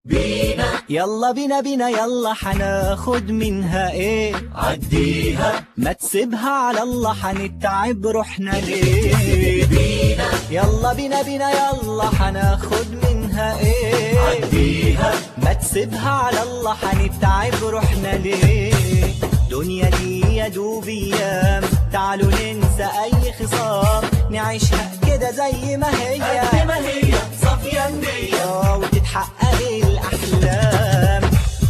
بينا يلا بينا بينا يلا حناخد منها ايه عديها ما تسيبها على الله حنتعب روحنا ليه بينا يلا بينا بينا يلا حناخد منها ايه عديها ما تسيبها على الله حنتعب روحنا ليه دنيا دي يا دوب ايام تعالوا ننسى اي خصام نعيشها كده زي ما هي قد ما هي صافية النية آه، وتتحقق الاحلام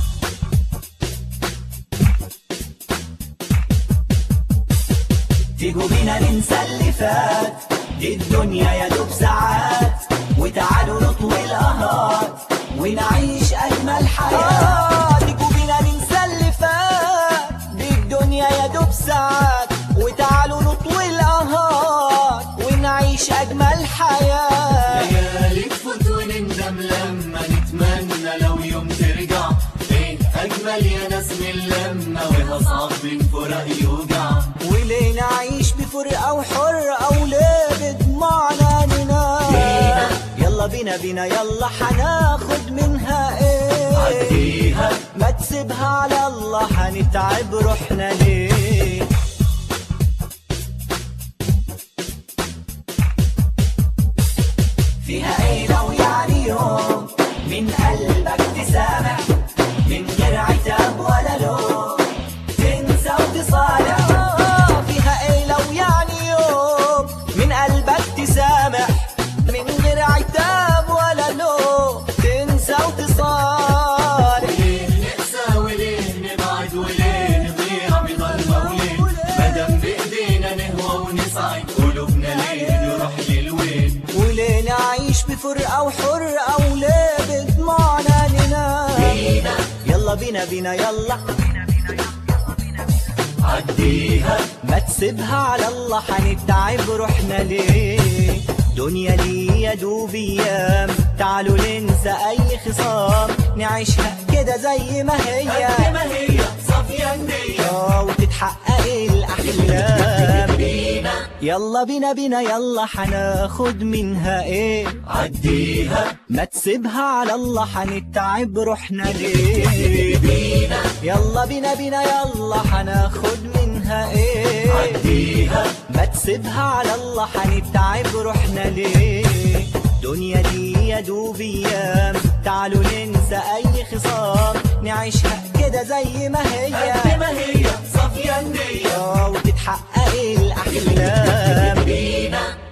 تيجوا بينا ننسى اللي فات دي الدنيا يا دوب ساعات وتعالوا نطوي القهات ونعيش اجمل حياه تيجوا بينا ننسى اللي فات دي الدنيا يا دوب ساعات وتعالوا نطوي القهات ونعيش اجمل حياه ليالي تفوت ونندم لما نتمنى لو يوم ترجع ايه اجمل يا ناس من لما وهصعب من فراق يوجع وليه نعيش بفرقة وحرة أو ليه بدموعنا ننام يلا بينا بينا يلا حناخد منها ايه عديها ما تسيبها على الله حنتعب روحنا ليه فيها ايه لو يعني يوم من قلبك تسامح من غير عتاب ولا لوم تنسى وتصالح فيها ايه لو يعني يوم من قلبك تسامح من غير عتاب ولا لوم تنسى وتصالح ليه نقسى وليه نبعد وليه نضيع بضلمة وليه مادام بإيدينا نهوى ونسعد قلوبنا ليه نروح للوين وليه نعيش بفرقة وحرقة وليه بدموعنا ننام بينا يلا بينا بينا يلا عديها ما تسيبها على الله حنتعب روحنا ليه دنيا دي يا دوب ايام تعالوا ننسى اي خصام نعيشها كده زي ما هي قد ما هي صافية النية آه، وتتحقق الاحلام بينا يلا بينا بينا يلا حناخد منها ايه عديها ما تسيبها على الله حنتعب روحنا ليه بينا يلا بينا بينا يلا حناخد منها ايه عديها ما تسيبها على الله حنتعب روحنا ليه دنيا دي يا دوب ايام تعالوا ننسى اي خصام نعيشها كده زي ما هي قد ما هي صافية النية آه، وتتحقق الاحلام بينا